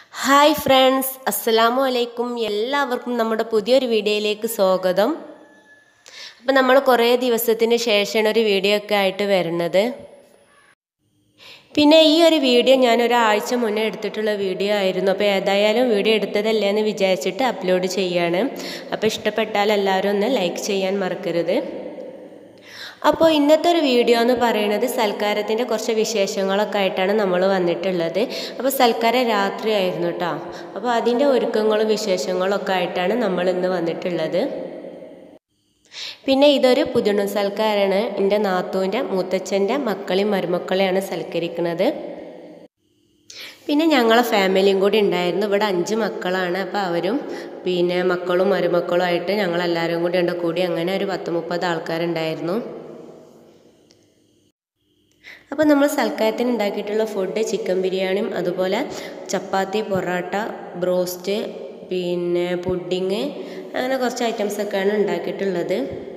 hi friends അസ്സലാമു അലൈക്കും എല്ലാവർക്കും നമ്മുടെ പുതിയൊരു വീഡിയോയിലേക്ക് സ്വാഗതം അപ്പം നമ്മൾ കുറേ ദിവസത്തിന് ശേഷമാണ് ഒരു വീഡിയോ ഒക്കെ ആയിട്ട് വരുന്നത് പിന്നെ ഈ ഒരു വീഡിയോ ഞാൻ ഒരാഴ്ച മുന്നേ എടുത്തിട്ടുള്ള വീഡിയോ ആയിരുന്നു അപ്പോൾ ഏതായാലും വീഡിയോ എടുത്തതല്ലേ എന്ന് വിചാരിച്ചിട്ട് അപ്ലോഡ് ചെയ്യാണ് അപ്പോൾ ഇഷ്ടപ്പെട്ടാൽ എല്ലാവരും ഒന്ന് ലൈക്ക് ചെയ്യാൻ മറക്കരുത് അപ്പോൾ ഇന്നത്തെ ഒരു വീഡിയോ എന്ന് പറയുന്നത് സൽക്കാരത്തിൻ്റെ കുറച്ച് വിശേഷങ്ങളൊക്കെ ആയിട്ടാണ് നമ്മൾ വന്നിട്ടുള്ളത് അപ്പോൾ സൽക്കാരം രാത്രിയായിരുന്നു കേട്ടോ അപ്പോൾ അതിൻ്റെ ഒരുക്കങ്ങളും വിശേഷങ്ങളും ഒക്കെ ആയിട്ടാണ് നമ്മൾ ഇന്ന് വന്നിട്ടുള്ളത് പിന്നെ ഇതൊരു പുതുണ സൽക്കാരാണ് എൻ്റെ നാത്തൂൻ്റെ മൂത്തച്ഛൻ്റെ മക്കളെയും മരുമക്കളെയാണ് സൽക്കരിക്കുന്നത് പിന്നെ ഞങ്ങളെ ഫാമിലിയും കൂടി ഉണ്ടായിരുന്നു ഇവിടെ അഞ്ച് മക്കളാണ് അപ്പോൾ അവരും പിന്നെ മക്കളും മരുമക്കളും ആയിട്ട് ഞങ്ങളെല്ലാവരും കൂടി ഉണ്ട് കൂടി അങ്ങനെ ഒരു പത്ത് മുപ്പത് ആൾക്കാരുണ്ടായിരുന്നു അപ്പോൾ നമ്മൾ സൽക്കാരത്തിന് ഉണ്ടാക്കിയിട്ടുള്ള ഫുഡ് ചിക്കൻ ബിരിയാണിയും അതുപോലെ ചപ്പാത്തി പൊറോട്ട ബ്രോസ്റ്റ് പിന്നെ പുഡിങ് അങ്ങനെ കുറച്ച് ഐറ്റംസൊക്കെയാണ് ഉണ്ടാക്കിയിട്ടുള്ളത്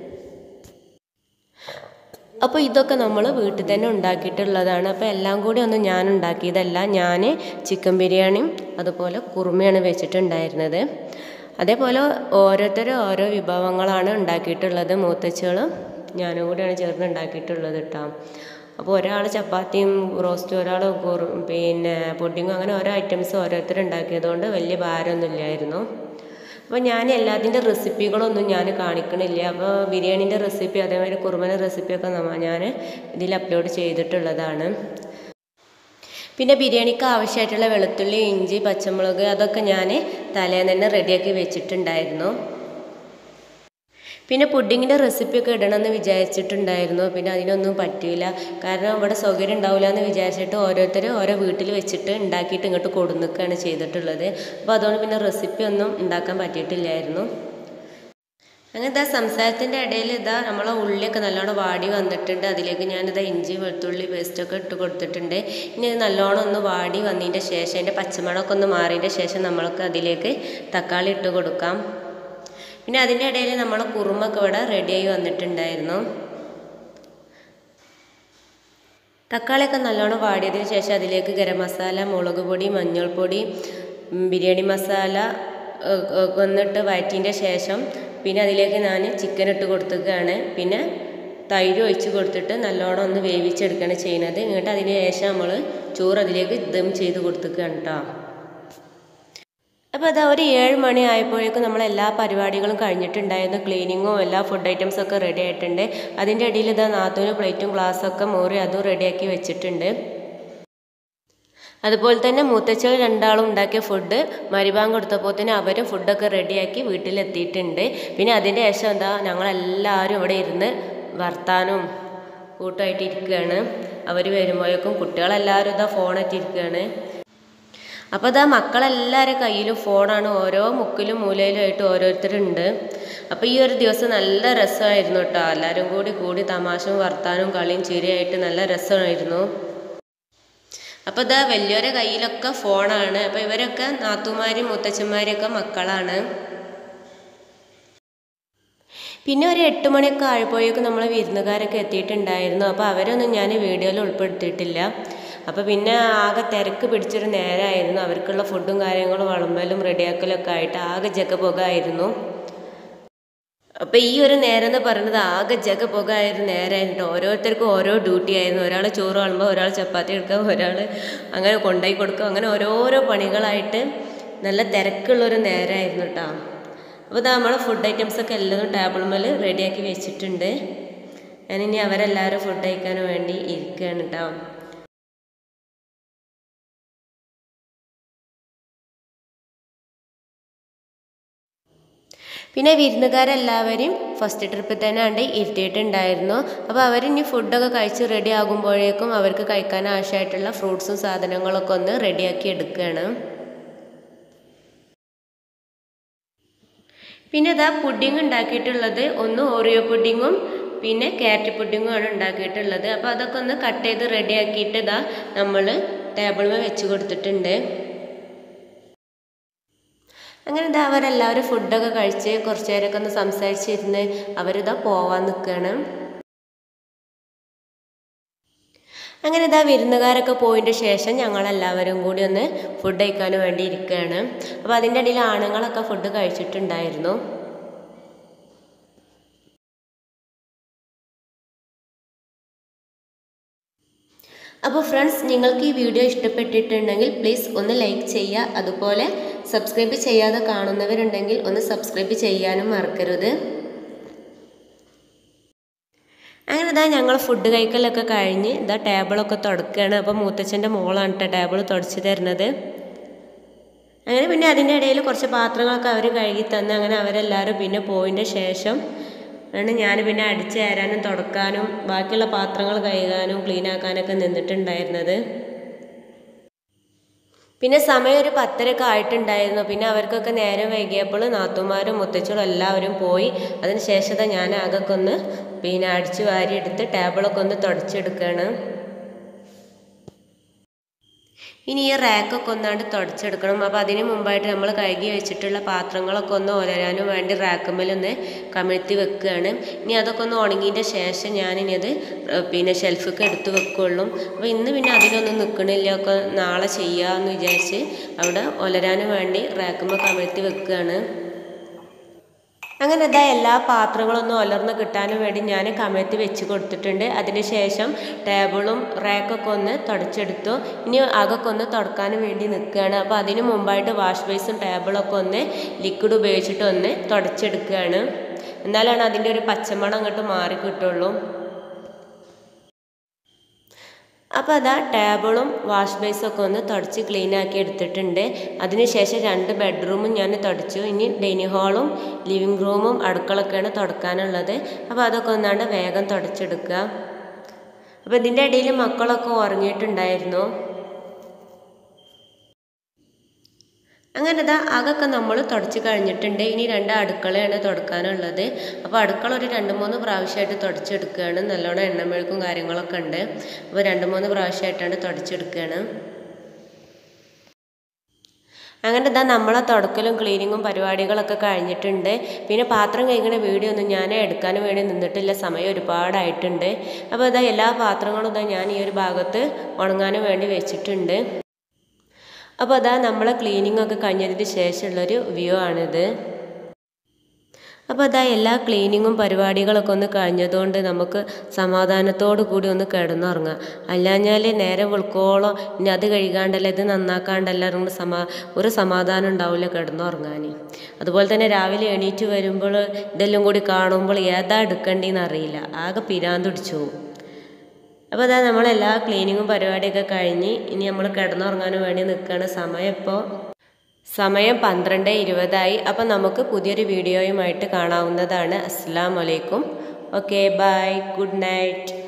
അപ്പോൾ ഇതൊക്കെ നമ്മൾ വീട്ടിൽ തന്നെ ഉണ്ടാക്കിയിട്ടുള്ളതാണ് അപ്പോൾ എല്ലാം കൂടി ഒന്നും ഞാൻ ഉണ്ടാക്കിയതല്ല ഞാൻ ചിക്കൻ ബിരിയാണിയും അതുപോലെ കുറുമയാണ് വെച്ചിട്ടുണ്ടായിരുന്നത് അതേപോലെ ഓരോരുത്തരും ഓരോ വിഭവങ്ങളാണ് ഉണ്ടാക്കിയിട്ടുള്ളത് മൂത്തച്ഛകളും ഞാനും കൂടിയാണ് ചേർന്ന് ഉണ്ടാക്കിയിട്ടുള്ളത് കേട്ടോ അപ്പോൾ ഒരാൾ ചപ്പാത്തിയും റോസ്റ്റും ഒരാൾ പിന്നെ പുഡിങ്ങും അങ്ങനെ ഓരോ ഐറ്റംസ് ഓരോരുത്തർ ഉണ്ടാക്കിയതുകൊണ്ട് വലിയ ഭാരമൊന്നുമില്ലായിരുന്നു അപ്പോൾ ഞാൻ എല്ലാത്തിൻ്റെ റെസിപ്പികളൊന്നും ഞാൻ കാണിക്കണില്ല അപ്പോൾ ബിരിയാണീൻ്റെ റെസിപ്പി അതേമാതിരി കുറുമന റെസിപ്പിയൊക്കെ ഞാൻ ഇതിൽ അപ്ലോഡ് ചെയ്തിട്ടുള്ളതാണ് പിന്നെ ബിരിയാണിക്ക് ആവശ്യമായിട്ടുള്ള വെളുത്തുള്ളി ഇഞ്ചി പച്ചമുളക് അതൊക്കെ ഞാൻ തലേന്ന് തന്നെ റെഡിയാക്കി വെച്ചിട്ടുണ്ടായിരുന്നു പിന്നെ പുഡിങ്ങിൻ്റെ റെസിപ്പിയൊക്കെ ഇടണമെന്ന് വിചാരിച്ചിട്ടുണ്ടായിരുന്നു പിന്നെ അതിനൊന്നും പറ്റില്ല കാരണം ഇവിടെ സൗകര്യം ഉണ്ടാവില്ല എന്ന് വിചാരിച്ചിട്ട് ഓരോരുത്തർ ഓരോ വീട്ടിൽ വെച്ചിട്ട് ഉണ്ടാക്കിയിട്ട് ഇങ്ങോട്ട് കൊടുന്നിക്കുകയാണ് ചെയ്തിട്ടുള്ളത് അപ്പോൾ അതുകൊണ്ട് പിന്നെ റെസിപ്പി ഒന്നും ഉണ്ടാക്കാൻ പറ്റിയിട്ടില്ലായിരുന്നു അങ്ങനെ ഇതാ സംസാരത്തിൻ്റെ ഇടയിൽ ഇതാ നമ്മളെ ഉള്ളിയൊക്കെ നല്ലോണം വാടി വന്നിട്ടുണ്ട് അതിലേക്ക് ഞാനിതാ ഇഞ്ചി വെളുത്തുള്ളി പേസ്റ്റൊക്കെ ഇട്ട് കൊടുത്തിട്ടുണ്ട് ഇനി ഇത് നല്ലോണം ഒന്ന് വാടി വന്നതിൻ്റെ ശേഷം അതിൻ്റെ പച്ചമണമൊക്കെ ഒന്ന് മാറിയതിൻ്റെ ശേഷം നമ്മൾക്ക് അതിലേക്ക് തക്കാളി ഇട്ട് കൊടുക്കാം പിന്നെ അതിൻ്റെ ഇടയിൽ നമ്മൾ കുറുമൊക്കെ ഇവിടെ റെഡിയായി വന്നിട്ടുണ്ടായിരുന്നു തക്കാളിയൊക്കെ നല്ലോണം വാടിയതിന് ശേഷം അതിലേക്ക് ഗരം മസാല മുളക് പൊടി മഞ്ഞൾപ്പൊടി ബിരിയാണി മസാല വന്നിട്ട് വയറ്റിൻ്റെ ശേഷം പിന്നെ അതിലേക്ക് ഞാൻ ചിക്കൻ ഇട്ട് കൊടുക്കുകയാണ് പിന്നെ തൈര് ഒഴിച്ച് കൊടുത്തിട്ട് നല്ലോണം ഒന്ന് വേവിച്ചെടുക്കുകയാണ് ചെയ്യുന്നത് എന്നിട്ട് അതിന് ശേഷം നമ്മൾ ചോറ് അതിലേക്ക് ദം ചെയ്ത് കൊടുക്കുകയാണ് കേട്ടോ അപ്പോൾ അതാ ഒരു ഏഴ് മണി ആയപ്പോഴേക്കും നമ്മൾ എല്ലാ പരിപാടികളും കഴിഞ്ഞിട്ടുണ്ടായിരുന്നു ക്ലീനിങ്ങും എല്ലാ ഫുഡ് ഐറ്റംസും ഒക്കെ റെഡി ആയിട്ടുണ്ട് അതിൻ്റെ ഇടയിൽ ഇതാ നാത്തൂന് പ്ലേറ്റും ഗ്ലാസ്സൊക്കെ മോറി അതും റെഡിയാക്കി വെച്ചിട്ടുണ്ട് അതുപോലെ തന്നെ മൂത്തച്ഛകൾ രണ്ടാളും ഉണ്ടാക്കിയ ഫുഡ് മരിബാൻ കൊടുത്തപ്പോൾ തന്നെ അവരും ഫുഡൊക്കെ റെഡിയാക്കി വീട്ടിലെത്തിയിട്ടുണ്ട് പിന്നെ അതിൻ്റെ ശേഷം എന്താ ഞങ്ങളെല്ലാവരും ഇവിടെ ഇരുന്ന് വർത്താനും കൂട്ടമായിട്ട് ഇരിക്കുകയാണ് അവർ വരുമ്പോഴേക്കും കുട്ടികളെല്ലാവരും ഇതാ ഫോണായിട്ടിരിക്കുകയാണ് അപ്പോൾ ഇതാ മക്കളെല്ലാവരുടെ കയ്യിലും ഫോണാണ് ഓരോ മുക്കിലും മൂലയിലും ആയിട്ട് ഓരോരുത്തരുണ്ട് അപ്പോൾ ഈ ഒരു ദിവസം നല്ല രസമായിരുന്നു കേട്ടോ എല്ലാവരും കൂടി കൂടി തമാശയും വർത്താനവും കളിയും ചിരിയായിട്ട് നല്ല രസമായിരുന്നു അപ്പോൾ ഇതാ വലിയവരെ കയ്യിലൊക്കെ ഫോണാണ് അപ്പോൾ ഇവരൊക്കെ നാത്തുമാരും മുത്തച്ഛന്മാരൊക്കെ മക്കളാണ് പിന്നെ ഒരു എട്ട് മണിയൊക്കെ ആയപ്പോഴേക്കും നമ്മൾ വിരുന്നുകാരൊക്കെ എത്തിയിട്ടുണ്ടായിരുന്നു അപ്പോൾ അവരൊന്നും ഞാൻ വീഡിയോയിൽ ഉൾപ്പെടുത്തിയിട്ടില്ല അപ്പോൾ പിന്നെ ആകെ തിരക്ക് പിടിച്ചൊരു നേരമായിരുന്നു അവർക്കുള്ള ഫുഡും കാര്യങ്ങളും വിളമ്പലും റെഡിയാക്കലും ഒക്കെ ആയിട്ട് ആകെ ജഗപുകയായിരുന്നു അപ്പോൾ ഈ ഒരു നേരം എന്ന് പറയുന്നത് ആകെ ജഗപുക ആയിരുന്നു നേരമായിരുന്നു ഓരോരുത്തർക്കും ഓരോ ഡ്യൂട്ടി ആയിരുന്നു ഒരാൾ ചോറ് വിളമ്പുമ്പോൾ ഒരാൾ ചപ്പാത്തി എടുക്കുക ഒരാൾ അങ്ങനെ കൊണ്ടുപോയി കൊടുക്കുക അങ്ങനെ ഓരോരോ പണികളായിട്ട് നല്ല തിരക്കുള്ളൊരു നേരമായിരുന്നു കേട്ടോ അപ്പോൾ ഇത് നമ്മളെ ഫുഡ് ഐറ്റംസൊക്കെ എല്ലാതും ടേബിൾ മേൽ റെഡിയാക്കി വെച്ചിട്ടുണ്ട് ഞാനിനി അവരെല്ലാവരും ഫുഡ് കഴിക്കാൻ വേണ്ടി ഇരിക്കുകയാണ് കേട്ടോ പിന്നെ വിരുന്നുകാരെല്ലാവരും ഫസ്റ്റ് ട്രിപ്പിൽ തന്നെ ഉണ്ട് ഇരുത്തിയിട്ടുണ്ടായിരുന്നു അപ്പോൾ അവരിനി ഫുഡൊക്കെ കഴിച്ച് റെഡി ആകുമ്പോഴേക്കും അവർക്ക് കഴിക്കാൻ ആവശ്യമായിട്ടുള്ള ഫ്രൂട്ട്സും സാധനങ്ങളൊക്കെ ഒന്ന് റെഡിയാക്കി എടുക്കുകയാണ് പിന്നെ ഇതാ പുഡിങ് ഉണ്ടാക്കിയിട്ടുള്ളത് ഒന്ന് ഓറിയോ പുഡിങ്ങും പിന്നെ ക്യാരറ്റ് പുഡിങ്ങും ആണ് ഉണ്ടാക്കിയിട്ടുള്ളത് അപ്പോൾ അതൊക്കെ ഒന്ന് കട്ട് ചെയ്ത് റെഡിയാക്കിയിട്ട് ഇതാ നമ്മൾ ടേബിളിൽ വെച്ച് കൊടുത്തിട്ടുണ്ട് അങ്ങനെ ഇതാ അവരെല്ലാവരും ഫുഡൊക്കെ കഴിച്ച് കുറച്ച് നേരമൊക്കെ ഒന്ന് സംസാരിച്ചിരുന്ന് അവരിതാ പോവാൻ നിൽക്കുകയാണ് അങ്ങനെ ഇതാ വിരുന്നുകാരൊക്കെ പോയതിൻ്റെ ശേഷം ഞങ്ങളെല്ലാവരും കൂടി ഒന്ന് ഫുഡ് കഴിക്കാൻ വേണ്ടി ഇരിക്കുകയാണ് അപ്പോൾ അതിൻ്റെ ഇടയിൽ ആണുങ്ങളൊക്കെ ഫുഡ് കഴിച്ചിട്ടുണ്ടായിരുന്നു അപ്പോൾ ഫ്രണ്ട്സ് നിങ്ങൾക്ക് ഈ വീഡിയോ ഇഷ്ടപ്പെട്ടിട്ടുണ്ടെങ്കിൽ പ്ലീസ് ഒന്ന് ലൈക്ക് ചെയ്യുക അതുപോലെ സബ്സ്ക്രൈബ് ചെയ്യാതെ കാണുന്നവരുണ്ടെങ്കിൽ ഒന്ന് സബ്സ്ക്രൈബ് ചെയ്യാനും മറക്കരുത് അങ്ങനെ ഇതാ ഞങ്ങൾ ഫുഡ് കഴിക്കലൊക്കെ കഴിഞ്ഞ് ഇതാ ടേബിളൊക്കെ തുടക്കുകയാണ് അപ്പോൾ മൂത്തച്ഛൻ്റെ മോളാണ് കേട്ടോ ടേബിൾ തുടച്ച് തരുന്നത് അങ്ങനെ പിന്നെ അതിൻ്റെ ഇടയിൽ കുറച്ച് പാത്രങ്ങളൊക്കെ അവർ കഴുകി തന്ന് അങ്ങനെ അവരെല്ലാവരും പിന്നെ പോയതിൻ്റെ ശേഷം ആണ് ഞാൻ പിന്നെ അടിച്ചു തരാനും തുടക്കാനും ബാക്കിയുള്ള പാത്രങ്ങൾ കഴുകാനും ക്ലീൻ ആക്കാനൊക്കെ നിന്നിട്ടുണ്ടായിരുന്നത് പിന്നെ സമയം ഒരു പത്തരയൊക്കെ ആയിട്ടുണ്ടായിരുന്നു പിന്നെ അവർക്കൊക്കെ നേരം വൈകിയപ്പോൾ നാത്തുമാരും മുത്തച്ഛനും എല്ലാവരും പോയി അതിന് ശേഷം ഞാൻ ആകൊക്കെ ഒന്ന് പിന്നെ അടിച്ചു വാരി എടുത്ത് ടേബിളൊക്കെ ഒന്ന് തുടച്ചെടുക്കുകയാണ് ഇനി ഈ റാക്കൊക്കെ ഒന്നാണ്ട് തുടച്ചെടുക്കണം അപ്പോൾ അതിന് മുമ്പായിട്ട് നമ്മൾ കഴുകി വെച്ചിട്ടുള്ള പാത്രങ്ങളൊക്കെ ഒന്ന് ഒലരാനും വേണ്ടി റാക്കുമ്മലൊന്ന് കമിഴ്ത്തി വെക്കുകയാണ് ഇനി അതൊക്കെ ഒന്ന് ഉണങ്ങിയതിൻ്റെ ശേഷം ഞാനിനി അത് പിന്നെ ഷെൽഫൊക്കെ എടുത്ത് വെക്കുള്ളൂ അപ്പോൾ ഇന്ന് പിന്നെ അതിലൊന്നും നിൽക്കണില്ല ഒക്കെ നാളെ ചെയ്യാമെന്ന് വിചാരിച്ച് അവിടെ ഒലരാനും വേണ്ടി റാക്കുമ്പോൾ കമിഴ്ത്തി വെക്കുകയാണ് അങ്ങനെ ഇതാ എല്ലാ പാത്രങ്ങളൊന്നും ഒലർന്ന് കിട്ടാനും വേണ്ടി ഞാൻ കമഴ്ത്തി വെച്ച് കൊടുത്തിട്ടുണ്ട് അതിന് ശേഷം ടേബിളും റാക്കൊക്കെ ഒന്ന് തുടച്ചെടുത്തു ഇനി അകൊക്കെ ഒന്ന് തുടക്കാനും വേണ്ടി നിൽക്കുകയാണ് അപ്പോൾ അതിന് മുമ്പായിട്ട് വാഷ് ബേസും ടേബിളൊക്കെ ഒന്ന് ലിക്വിഡ് ഉപയോഗിച്ചിട്ട് ഒന്ന് തുടച്ചെടുക്കുകയാണ് എന്നാലാണ് അതിൻ്റെ ഒരു പച്ചമണം അങ്ങോട്ട് മാറി കിട്ടുള്ളൂ അപ്പോൾ അതാ ടേബിളും വാഷ് ബേസും ഒക്കെ ഒന്ന് തുടച്ച് ക്ലീൻ ആക്കി എടുത്തിട്ടുണ്ട് അതിനുശേഷം രണ്ട് ബെഡ്റൂമും ഞാൻ തുടച്ചു ഇനി ഡൈനിങ് ഹാളും ലിവിങ് റൂമും അടുക്കളൊക്കെയാണ് തുടക്കാനുള്ളത് അപ്പോൾ അതൊക്കെ ഒന്നാണ്ട് വേഗം തുടച്ചെടുക്കുക അപ്പോൾ ഇതിൻ്റെ ഇടയിൽ മക്കളൊക്കെ ഉറങ്ങിയിട്ടുണ്ടായിരുന്നു അങ്ങനെ ഇതാ അതൊക്കെ നമ്മൾ തുടച്ച് കഴിഞ്ഞിട്ടുണ്ട് ഇനി രണ്ട് അടുക്കളയാണ് തുടക്കാനുള്ളത് അപ്പോൾ അടുക്കള ഒരു രണ്ട് മൂന്ന് പ്രാവശ്യമായിട്ട് തുടച്ചെടുക്കുകയാണ് നല്ലോണം എണ്ണമെഴുക്കും കാര്യങ്ങളൊക്കെ ഉണ്ട് അപ്പോൾ രണ്ട് മൂന്ന് പ്രാവശ്യമായിട്ടാണ് തുടച്ചെടുക്കുകയാണ് അങ്ങനെ ഇതാ നമ്മളെ തുടക്കലും ക്ലീനിങ്ങും പരിപാടികളൊക്കെ കഴിഞ്ഞിട്ടുണ്ട് പിന്നെ പാത്രം കഴിക്കുന്ന വീഡിയോ ഒന്നും ഞാൻ എടുക്കാനും വേണ്ടി നിന്നിട്ടില്ല സമയം ഒരുപാടായിട്ടുണ്ട് അപ്പോൾ ഇതാ എല്ലാ പാത്രങ്ങളും ഇതാ ഞാൻ ഈ ഒരു ഭാഗത്ത് ഉണങ്ങാനും വേണ്ടി വെച്ചിട്ടുണ്ട് അപ്പോൾ അതാ നമ്മളെ ക്ലീനിങ് ഒക്കെ കഴിഞ്ഞതിന് ശേഷമുള്ളൊരു വ്യൂ ആണിത് അപ്പോൾ അതാ എല്ലാ ക്ലീനിങ്ങും പരിപാടികളൊക്കെ ഒന്ന് കഴിഞ്ഞതുകൊണ്ട് നമുക്ക് സമാധാനത്തോടു കൂടി ഒന്ന് കിടന്നുറങ്ങാം അല്ലാഞ്ഞാൽ നേരെ വെളുക്കോളം ഇനി അത് കഴുകാണ്ടല്ല ഇത് നന്നാക്കാണ്ടല്ല കൊണ്ട് സമാ ഒരു സമാധാനം ഉണ്ടാവില്ല കിടന്നുറങ്ങാൻ അതുപോലെ തന്നെ രാവിലെ എണീറ്റ് വരുമ്പോൾ ഇതെല്ലാം കൂടി കാണുമ്പോൾ ഏതാ എടുക്കേണ്ടതെന്ന് അറിയില്ല ആകെ പിരാന്ത് പിടിച്ചു പോകും അപ്പോൾ അതാ നമ്മളെല്ലാ ക്ലീനിങ്ങും പരിപാടിയൊക്കെ കഴിഞ്ഞ് ഇനി നമ്മൾ കിടന്നുറങ്ങാനും വേണ്ടി നിൽക്കുകയാണ് സമയം ഇപ്പോൾ സമയം പന്ത്രണ്ട് ഇരുപതായി അപ്പം നമുക്ക് പുതിയൊരു വീഡിയോയുമായിട്ട് കാണാവുന്നതാണ് അസ്സാം വലൈക്കും ഓക്കെ ബൈ ഗുഡ് നൈറ്റ്